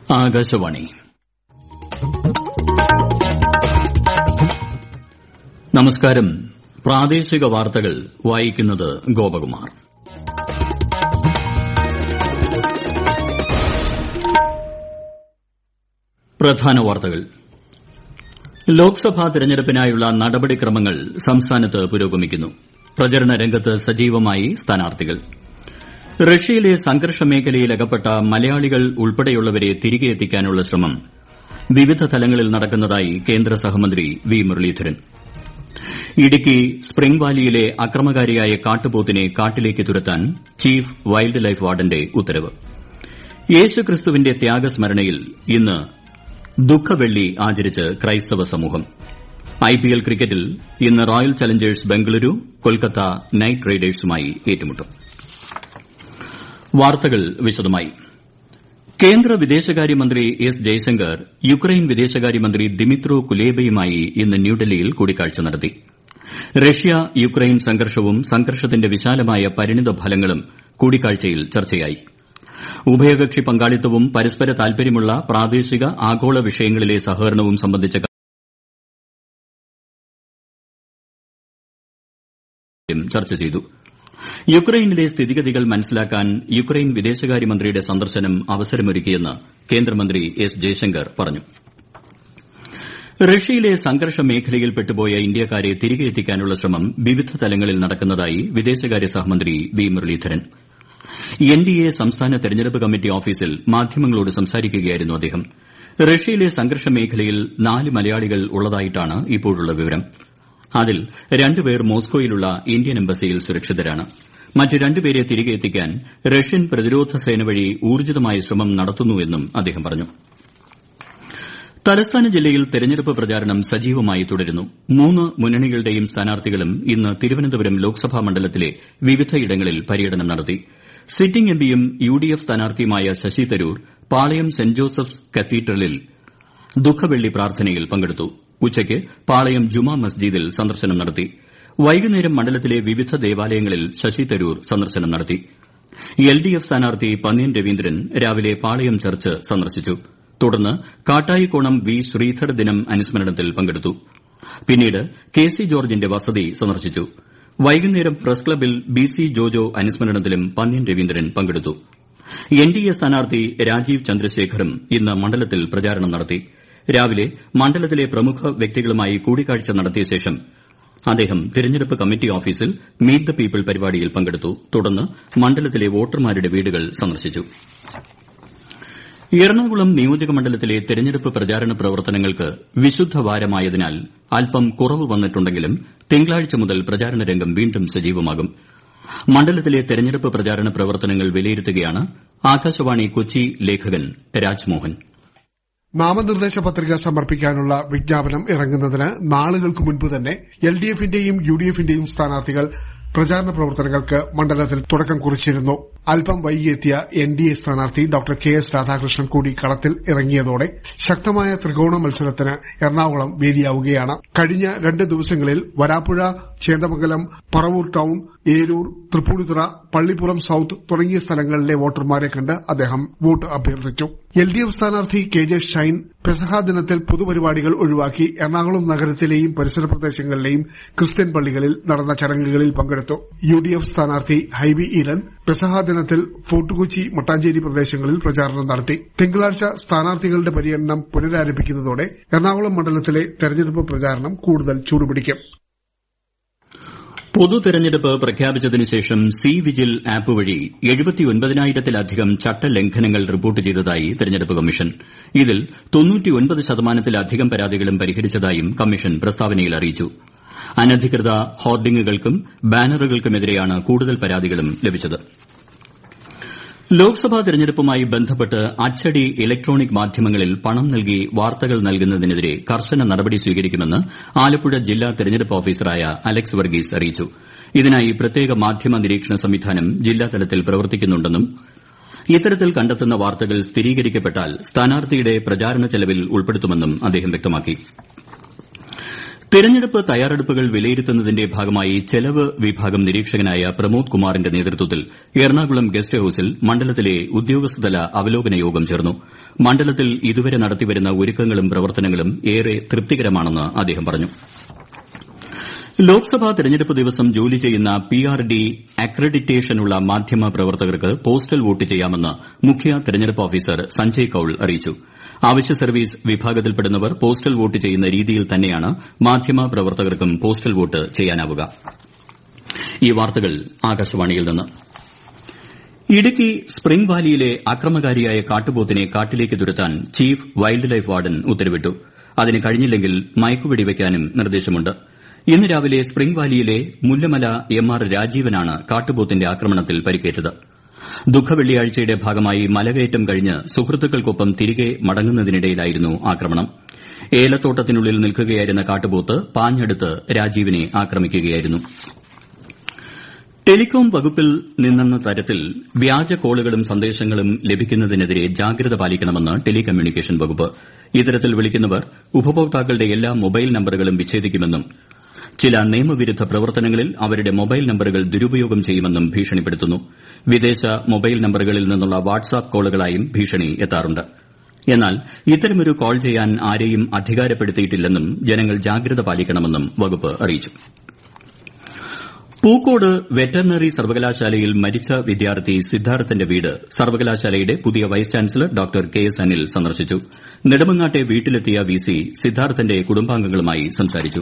ആകാശവാണി നമസ്കാരം പ്രാദേശിക വാർത്തകൾ വായിക്കുന്നത് ഗോപകുമാർ പ്രധാന വാർത്തകൾ ലോക്സഭാ തെരഞ്ഞെടുപ്പിനായുള്ള നടപടിക്രമങ്ങൾ സംസ്ഥാനത്ത് പുരോഗമിക്കുന്നു പ്രചരണ രംഗത്ത് സജീവമായി സ്ഥാനാർത്ഥികൾ റഷ്യയിലെ സംഘർഷ മേഖലയിൽ അകപ്പെട്ട മലയാളികൾ ഉൾപ്പെടെയുള്ളവരെ തിരികെ എത്തിക്കാനുള്ള ശ്രമം വിവിധ തലങ്ങളിൽ നടക്കുന്നതായി കേന്ദ്ര സഹമന്ത്രി വി മുരളീധരൻ ഇടുക്കി സ്പ്രിംഗ് വാലിയിലെ അക്രമകാരിയായ കാട്ടുപോത്തിനെ കാട്ടിലേക്ക് തുരത്താൻ ചീഫ് വൈൽഡ് ലൈഫ് വാർഡന്റെ ഉത്തരവ് യേശുക്രിസ്തുവിന്റെ ത്യാഗസ്മരണയിൽ ഇന്ന് ദുഃഖവെള്ളി ആചരിച്ച് ക്രൈസ്തവ സമൂഹം ഐപിഎൽ ക്രിക്കറ്റിൽ ഇന്ന് Royal Challengers Bengaluru Kolkata Knight റൈഡേഴ്സുമായി ഏറ്റുമുട്ടും വാർത്തകൾ വിശദമായി കേന്ദ്ര വിദേശകാര്യമന്ത്രി എസ് ജയശങ്കർ യുക്രൈൻ വിദേശകാര്യമന്ത്രി ദിമിത്രോ കുലേബയുമായി ഇന്ന് ന്യൂഡൽഹിയിൽ കൂടിക്കാഴ്ച നടത്തി റഷ്യ യുക്രൈൻ സംഘർഷവും സംഘർഷത്തിന്റെ വിശാലമായ പരിണിത ഫലങ്ങളും കൂടിക്കാഴ്ചയിൽ ചർച്ചയായി ഉഭയകക്ഷി പങ്കാളിത്തവും പരസ്പര താൽപര്യമുള്ള പ്രാദേശിക ആഗോള വിഷയങ്ങളിലെ സഹകരണവും സംബന്ധിച്ച കാര്യം ചർച്ച ചെയ്തു യുക്രൈനിലെ സ്ഥിതിഗതികൾ മനസ്സിലാക്കാൻ യുക്രൈൻ വിദേശകാര്യമന്ത്രിയുടെ സന്ദർശനം അവസരമൊരുക്കിയെന്ന് കേന്ദ്രമന്ത്രി എസ് ജയശങ്കർ പറഞ്ഞു റഷ്യയിലെ സംഘർഷ മേഖലയിൽ പെട്ടുപോയ ഇന്ത്യക്കാരെ തിരികെ എത്തിക്കാനുള്ള ശ്രമം വിവിധ തലങ്ങളിൽ നടക്കുന്നതായി വിദേശകാര്യ സഹമന്ത്രി വി മുരളീധരൻ എൻഡിഎ സംസ്ഥാന തെരഞ്ഞെടുപ്പ് കമ്മിറ്റി ഓഫീസിൽ മാധ്യമങ്ങളോട് സംസാരിക്കുകയായിരുന്നു അദ്ദേഹം റഷ്യയിലെ സംഘർഷ മേഖലയിൽ നാല് മലയാളികൾ ഉള്ളതായിട്ടാണ് ഇപ്പോഴുള്ള വിവരം അതിൽ രണ്ടുപേർ മോസ്കോയിലുള്ള ഇന്ത്യൻ എംബസിയിൽ സുരക്ഷിതരാണ് മറ്റ് രണ്ടുപേരെ തിരികെ എത്തിക്കാൻ റഷ്യൻ പ്രതിരോധ സേന വഴി ഊർജ്ജിതമായ ശ്രമം നടത്തുന്നുവെന്നും അദ്ദേഹം പറഞ്ഞു തലസ്ഥാന ജില്ലയിൽ തെരഞ്ഞെടുപ്പ് പ്രചാരണം സജീവമായി തുടരുന്നു മൂന്ന് മുന്നണികളുടെയും സ്ഥാനാർത്ഥികളും ഇന്ന് തിരുവനന്തപുരം ലോക്സഭാ മണ്ഡലത്തിലെ വിവിധയിടങ്ങളിൽ പര്യടനം നടത്തി സിറ്റിംഗ് എംപിയും യുഡിഎഫ് സ്ഥാനാർത്ഥിയുമായ ശശി തരൂർ പാളയം സെന്റ് ജോസഫ്സ് കത്തീഡ്രലിൽ ദുഃഖവെള്ളി പ്രാർത്ഥനയിൽ പങ്കെടുത്തു ഉച്ചയ്ക്ക് പാളയം ജുമാ മസ്ജിദിൽ സന്ദർശനം നടത്തി വൈകുന്നേരം മണ്ഡലത്തിലെ വിവിധ ദേവാലയങ്ങളിൽ ശശി തരൂർ സന്ദർശനം നടത്തി എൽഡിഎഫ് സ്ഥാനാർത്ഥി പന്ന്യൻ രവീന്ദ്രൻ രാവിലെ പാളയം ചർച്ച് സന്ദർശിച്ചു തുടർന്ന് കാട്ടായിക്കോണം വി ശ്രീധർ ദിനം അനുസ്മരണത്തിൽ പങ്കെടുത്തു പിന്നീട് കെ സി ജോർജിന്റെ വസതി സന്ദർശിച്ചു വൈകുന്നേരം പ്രസ് ക്ലബിൽ ബി സി ജോജോ അനുസ്മരണത്തിലും പന്ന്യൻ രവീന്ദ്രൻ പങ്കെടുത്തു എൻഡിഎ സ്ഥാനാർത്ഥി രാജീവ് ചന്ദ്രശേഖറും ഇന്ന് മണ്ഡലത്തിൽ പ്രചാരണം നടത്തി രാവിലെ മണ്ഡലത്തിലെ പ്രമുഖ വ്യക്തികളുമായി കൂടിക്കാഴ്ച നടത്തിയ ശേഷം അദ്ദേഹം തിരഞ്ഞെടുപ്പ് കമ്മിറ്റി ഓഫീസിൽ മീറ്റ് ദ പീപ്പിൾ പരിപാടിയിൽ പങ്കെടുത്തു തുടർന്ന് മണ്ഡലത്തിലെ വോട്ടർമാരുടെ വീടുകൾ സന്ദർശിച്ചു എറണാകുളം നിയോജക മണ്ഡലത്തിലെ തെരഞ്ഞെടുപ്പ് പ്രചാരണ പ്രവർത്തനങ്ങൾക്ക് വിശുദ്ധവാരമായതിനാൽ അല്പം കുറവ് വന്നിട്ടുണ്ടെങ്കിലും തിങ്കളാഴ്ച മുതൽ പ്രചാരണ രംഗം വീണ്ടും സജീവമാകും മണ്ഡലത്തിലെ തെരഞ്ഞെടുപ്പ് പ്രചാരണ പ്രവർത്തനങ്ങൾ വിലയിരുത്തുകയാണ് ആകാശവാണി കൊച്ചി ലേഖകൻ രാജ്മോഹൻ നാമനിർദ്ദേശ പത്രിക സമർപ്പിക്കാനുള്ള വിജ്ഞാപനം ഇറങ്ങുന്നതിന് നാളുകൾക്ക് മുൻപ് തന്നെ എൽ ഡി എഫിന്റെയും യു ഡി എഫിന്റെയും സ്ഥാനാർത്ഥികൾ പ്രചാരണ പ്രവർത്തനങ്ങൾക്ക് മണ്ഡലത്തിൽ തുടക്കം കുറിച്ചിരുന്നു അല്പം വൈകിയെത്തിയ എൻ ഡി എ സ്ഥാനാർത്ഥി ഡോക്ടർ കെ എസ് രാധാകൃഷ്ണൻ കൂടി കളത്തിൽ ഇറങ്ങിയതോടെ ശക്തമായ ത്രികോണ മത്സരത്തിന് എറണാകുളം വേദിയാവുകയാണ് കഴിഞ്ഞ രണ്ട് ദിവസങ്ങളിൽ വരാപ്പുഴ ചേന്ദമംഗലം പറവൂർ ടൌൺ ഏരൂർ തൃപ്പൂണിത്തുറ പള്ളിപ്പുറം സൌത്ത് തുടങ്ങിയ സ്ഥലങ്ങളിലെ വോട്ടർമാരെ കണ്ട് അദ്ദേഹം വോട്ട് അഭ്യർത്ഥിച്ചു എൽ ഡി എഫ് സ്ഥാനാർത്ഥി കെ ജെ ഷൈൻ പെസഹ ദിനത്തിൽ പൊതുപരിപാടികൾ ഒഴിവാക്കി എറണാകുളം നഗരത്തിലെയും പരിസര പ്രദേശങ്ങളിലെയും ക്രിസ്ത്യൻ പള്ളികളിൽ നടന്ന ചടങ്ങുകളിൽ പങ്കെടുത്തു യു ഡി എഫ് സ്ഥാനാർത്ഥി ഹൈബി ഈലൻ പെസഹ ദിനത്തിൽ ഫോർട്ട് കൊച്ചി മട്ടാഞ്ചേരി പ്രദേശങ്ങളിൽ പ്രചാരണം നടത്തി തിങ്കളാഴ്ച സ്ഥാനാർത്ഥികളുടെ പര്യടനം പുനരാരംഭിക്കുന്നതോടെ എറണാകുളം മണ്ഡലത്തിലെ തെരഞ്ഞെടുപ്പ് പ്രചാരണം കൂടുതൽ ചൂടുപിടിക്കും പൊതു തെരഞ്ഞെടുപ്പ് പ്രഖ്യാപിച്ചതിനു ശേഷം സി വിജിൽ ആപ്പ് വഴി എഴുപത്തിയൊൻപതിനായിരത്തിലധികം ചട്ടലംഘനങ്ങൾ റിപ്പോർട്ട് ചെയ്തതായി തെരഞ്ഞെടുപ്പ് കമ്മീഷൻ ഇതിൽ ശതമാനത്തിലധികം പരാതികളും പരിഹരിച്ചതായും കമ്മീഷൻ പ്രസ്താവനയിൽ അറിയിച്ചു അനധികൃത ഹോർഡിംഗുകൾക്കും ബാനറുകൾക്കുമെതിരെയാണ് കൂടുതൽ പരാതികളും ലഭിച്ചത് ലോക്സഭാ തെരഞ്ഞെടുപ്പുമായി ബന്ധപ്പെട്ട് അച്ചടി ഇലക്ട്രോണിക് മാധ്യമങ്ങളിൽ പണം നൽകി വാർത്തകൾ നൽകുന്നതിനെതിരെ കർശന നടപടി സ്വീകരിക്കുമെന്ന് ആലപ്പുഴ ജില്ലാ തെരഞ്ഞെടുപ്പ് ഓഫീസറായ അലക്സ് വർഗീസ് അറിയിച്ചു ഇതിനായി പ്രത്യേക മാധ്യമ നിരീക്ഷണ സംവിധാനം ജില്ലാതലത്തിൽ പ്രവർത്തിക്കുന്നുണ്ടെന്നും ഇത്തരത്തിൽ കണ്ടെത്തുന്ന വാർത്തകൾ സ്ഥിരീകരിക്കപ്പെട്ടാൽ സ്ഥാനാർത്ഥിയുടെ പ്രചാരണ ചെലവിൽ ഉൾപ്പെടുത്തുമെന്നും അദ്ദേഹം വ്യക്തമാക്കി തെരഞ്ഞെടുപ്പ് തയ്യാറെടുപ്പുകൾ വിലയിരുത്തുന്നതിന്റെ ഭാഗമായി ചെലവ് വിഭാഗം നിരീക്ഷകനായ പ്രമോദ് കുമാറിന്റെ നേതൃത്വത്തിൽ എറണാകുളം ഗസ്റ്റ് ഹൌസിൽ മണ്ഡലത്തിലെ ഉദ്യോഗസ്ഥതല അവലോകന യോഗം ചേർന്നു മണ്ഡലത്തിൽ ഇതുവരെ നടത്തിവരുന്ന ഒരുക്കങ്ങളും പ്രവർത്തനങ്ങളും ഏറെ തൃപ്തികരമാണെന്ന് അദ്ദേഹം പറഞ്ഞു ലോക്സഭാ തെരഞ്ഞെടുപ്പ് ദിവസം ജോലി ചെയ്യുന്ന പി ആർ ഡി അക്രഡിറ്റേഷനുള്ള മാധ്യമ പ്രവർത്തകർക്ക് പോസ്റ്റൽ വോട്ട് ചെയ്യാമെന്ന് മുഖ്യ തെരഞ്ഞെടുപ്പ് ഓഫീസർ സഞ്ജയ് കൌൾ അറിയിച്ചു അവശ്യ സർവീസ് വിഭാഗത്തിൽപ്പെടുന്നവർ പോസ്റ്റൽ വോട്ട് ചെയ്യുന്ന രീതിയിൽ തന്നെയാണ് മാധ്യമ പ്രവർത്തകർക്കും പോസ്റ്റൽ വോട്ട് ചെയ്യാനാവുക ഈ വാർത്തകൾ ആകാശവാണിയിൽ നിന്ന് ഇടുക്കി സ്പ്രിംഗ് വാലിയിലെ അക്രമകാരിയായ കാട്ടുപോത്തിനെ കാട്ടിലേക്ക് തുരത്താൻ ചീഫ് വൈൽഡ് ലൈഫ് വാർഡൻ ഉത്തരവിട്ടു അതിന് കഴിഞ്ഞില്ലെങ്കിൽ മയക്കുവെടി വയ്ക്കാനും നിർദ്ദേശമുണ്ട് ഇന്ന് രാവിലെ സ്പ്രിംഗ് വാലിയിലെ മുല്ലമല എം ആർ രാജീവനാണ് കാട്ടുപോത്തിന്റെ ആക്രമണത്തിൽ പരിക്കേറ്റത് ദുഃഖവെള്ളിയാഴ്ചയുടെ ഭാഗമായി മലകയറ്റം കഴിഞ്ഞ് സുഹൃത്തുക്കൾക്കൊപ്പം തിരികെ മടങ്ങുന്നതിനിടയിലായിരുന്നു ആക്രമണം ഏലത്തോട്ടത്തിനുള്ളിൽ നിൽക്കുകയായിരുന്ന കാട്ടുപോത്ത് പാഞ്ഞടുത്ത് രാജീവിനെ ആക്രമിക്കുകയായിരുന്നു ടെലികോം വകുപ്പിൽ നിന്നെന്ന തരത്തിൽ വ്യാജ കോളുകളും സന്ദേശങ്ങളും ലഭിക്കുന്നതിനെതിരെ ജാഗ്രത പാലിക്കണമെന്ന് ടെലികമ്മ്യൂണിക്കേഷൻ വകുപ്പ് ഇത്തരത്തിൽ വിളിക്കുന്നവർ ഉപഭോക്താക്കളുടെ എല്ലാ മൊബൈൽ നമ്പറുകളും വിച്ഛേദിക്കുമെന്നും ചില നിയമവിരുദ്ധ പ്രവർത്തനങ്ങളിൽ അവരുടെ മൊബൈൽ നമ്പറുകൾ ദുരുപയോഗം ചെയ്യുമെന്നും ഭീഷണിപ്പെടുത്തുന്നു വിദേശ മൊബൈൽ നമ്പറുകളിൽ നിന്നുള്ള വാട്സാപ്പ് കോളുകളായും ഭീഷണി എത്താറുണ്ട് എന്നാൽ ഇത്തരമൊരു കോൾ ചെയ്യാൻ ആരെയും അധികാരപ്പെടുത്തിയിട്ടില്ലെന്നും ജനങ്ങൾ ജാഗ്രത പാലിക്കണമെന്നും വകുപ്പ് അറിയിച്ചു പൂക്കോട് വെറ്ററിനറി സർവകലാശാലയിൽ മരിച്ച വിദ്യാർത്ഥി സിദ്ധാർത്ഥന്റെ വീട് സർവകലാശാലയുടെ പുതിയ vice chancellor doctor K S Anil സന്ദർശിച്ചു നെടുമങ്ങാട്ടെ വീട്ടിലെത്തിയ വി സി സിദ്ധാർത്ഥന്റെ കുടുംബാംഗങ്ങളുമായി സംസാരിച്ചു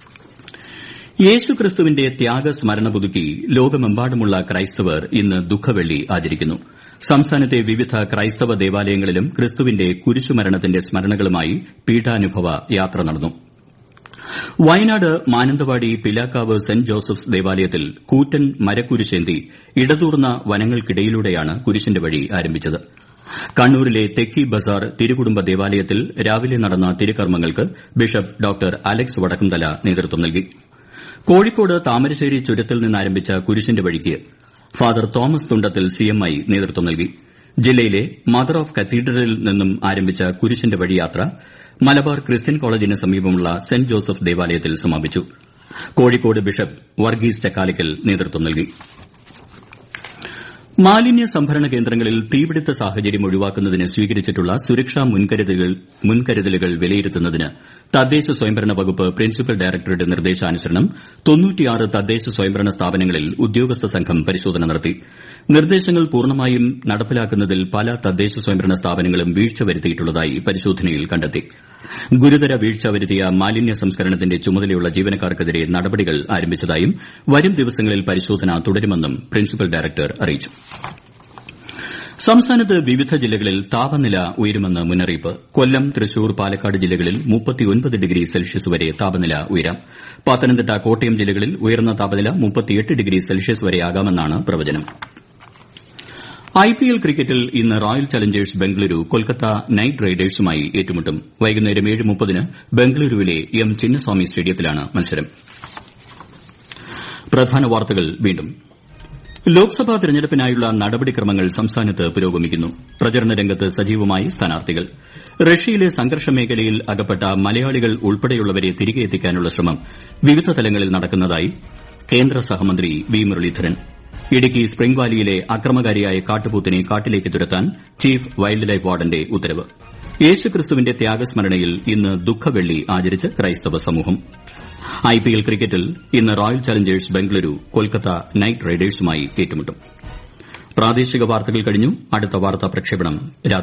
യേശുക്രിസ്തുവിന്റെ ത്യാഗസ്മരണ പുതുക്കി ലോകമെമ്പാടുമുള്ള ക്രൈസ്തവർ ഇന്ന് ദുഃഖവെള്ളി ആചരിക്കുന്നു സംസ്ഥാനത്തെ വിവിധ ക്രൈസ്തവ ദേവാലയങ്ങളിലും ക്രിസ്തുവിന്റെ കുരിശുമരണത്തിന്റെ സ്മരണകളുമായി പീഠാനുഭവ യാത്ര നടന്നു വയനാട് മാനന്തവാടി പിലാക്കാവ് സെന്റ് ജോസഫ്സ് ദേവാലയത്തിൽ കൂറ്റൻ മരക്കുരിശേന്തി ഇടതൂർന്ന വനങ്ങൾക്കിടയിലൂടെയാണ് കുരിശിന്റെ വഴി ആരംഭിച്ചത് കണ്ണൂരിലെ തെക്കി ബസാർ തിരുകുടുംബ ദേവാലയത്തിൽ രാവിലെ നടന്ന തിരുക്കർമ്മങ്ങൾക്ക് ബിഷപ്പ് ഡോക്ടർ അലക്സ് വടക്കുംതല നേതൃത്വം നൽകി കോഴിക്കോട് താമരശ്ശേരി ചുരത്തിൽ നിന്നാരംഭിച്ച കുരിശിന്റെ വഴിക്ക് ഫാദർ തോമസ് തുണ്ടത്തിൽ സിഎംഐ നേതൃത്വം നൽകി ജില്ലയിലെ മദർ ഓഫ് കത്തീഡ്രലിൽ നിന്നും ആരംഭിച്ച കുരിശിന്റെ വഴിയാത്ര മലബാർ ക്രിസ്ത്യൻ കോളേജിന് സമീപമുള്ള സെന്റ് ജോസഫ് ദേവാലയത്തിൽ സമാപിച്ചു കോഴിക്കോട് ബിഷപ്പ് വർഗീസ് ചക്കാലിക്കൽ നേതൃത്വം നൽകി മാലിന്യ സംഭരണ കേന്ദ്രങ്ങളിൽ തീപിടുത്ത സാഹചര്യം ഒഴിവാക്കുന്നതിന് സ്വീകരിച്ചിട്ടുള്ള സുരക്ഷാ മുൻകരുതലുകൾ വിലയിരുത്തുന്നതിന് തദ്ദേശ സ്വയംഭരണ വകുപ്പ് പ്രിൻസിപ്പൽ ഡയറക്ടറുടെ നിർദ്ദേശാനുസരണം തദ്ദേശ സ്വയംഭരണ സ്ഥാപനങ്ങളിൽ ഉദ്യോഗസ്ഥ സംഘം പരിശോധന നടത്തി നിർദ്ദേശങ്ങൾ പൂർണ്ണമായും നടപ്പിലാക്കുന്നതിൽ പല തദ്ദേശ സ്വയംഭരണ സ്ഥാപനങ്ങളും വീഴ്ച വരുത്തിയിട്ടുള്ളതായി പരിശോധനയിൽ കണ്ടെത്തി ഗുരുതര വീഴ്ച വരുത്തിയ മാലിന്യ സംസ്കരണത്തിന്റെ ചുമതലയുള്ള ജീവനക്കാർക്കെതിരെ നടപടികൾ ആരംഭിച്ചതായും വരും ദിവസങ്ങളിൽ പരിശോധന തുടരുമെന്നും പ്രിൻസിപ്പൽ ഡയറക്ടർ അറിയിച്ചു സംസ്ഥാനത്ത് വിവിധ ജില്ലകളിൽ താപനില ഉയരുമെന്ന് മുന്നറിയിപ്പ് കൊല്ലം തൃശൂർ പാലക്കാട് ജില്ലകളിൽ ഡിഗ്രി സെൽഷ്യസ് വരെ താപനില ഉയരാം പത്തനംതിട്ട കോട്ടയം ജില്ലകളിൽ ഉയർന്ന താപനില ഡിഗ്രി സെൽഷ്യസ് വരെയാകാമെന്നാണ് പ്രവചനം ഐപിഎൽ ക്രിക്കറ്റിൽ ഇന്ന് Royal Challengers Bengaluru Kolkata Knight റൈഡേഴ്സുമായി ഏറ്റുമുട്ടും വൈകുന്നേരം ഏഴ് മുപ്പതിന് ബംഗളൂരുവിലെ എം ചിന്നസ്വാമി സ്റ്റേഡിയത്തിലാണ് മത്സരം പ്രധാന വാർത്തകൾ വീണ്ടും ലോക്സഭാ തെരഞ്ഞെടുപ്പിനായുള്ള നടപടിക്രമങ്ങൾ സംസ്ഥാനത്ത് പുരോഗമിക്കുന്നു പ്രചരണ രംഗത്ത് സജീവമായി സ്ഥാനാർത്ഥികൾ റഷ്യയിലെ സംഘർഷ മേഖലയിൽ അകപ്പെട്ട മലയാളികൾ ഉൾപ്പെടെയുള്ളവരെ തിരികെ എത്തിക്കാനുള്ള ശ്രമം വിവിധ തലങ്ങളിൽ നടക്കുന്നതായി കേന്ദ്ര സഹമന്ത്രി വി മുരളീധരൻ ഇടുക്കി സ്പ്രിംഗ് വാലിയിലെ അക്രമകാരിയായ കാട്ടുപോത്തിനെ കാട്ടിലേക്ക് തുരത്താൻ ചീഫ് വൈൽഡ് ലൈഫ് വാർഡന്റെ ഉത്തരവ് യേശുക്രിസ്തുവിന്റെ ത്യാഗസ്മരണയിൽ ഇന്ന് ദുഃഖവെള്ളി ആചരിച്ച് ക്രൈസ്തവ സമൂഹം ഐപിഎൽ ക്രിക്കറ്റിൽ ഇന്ന് Royal Challengers Bengaluru Kolkata Knight റൈഡേഴ്സുമായി ഏറ്റുമുട്ടും പ്രാദേശിക വാർത്തകൾ കഴിഞ്ഞു അടുത്ത വാർത്താ പ്രക്ഷേപണം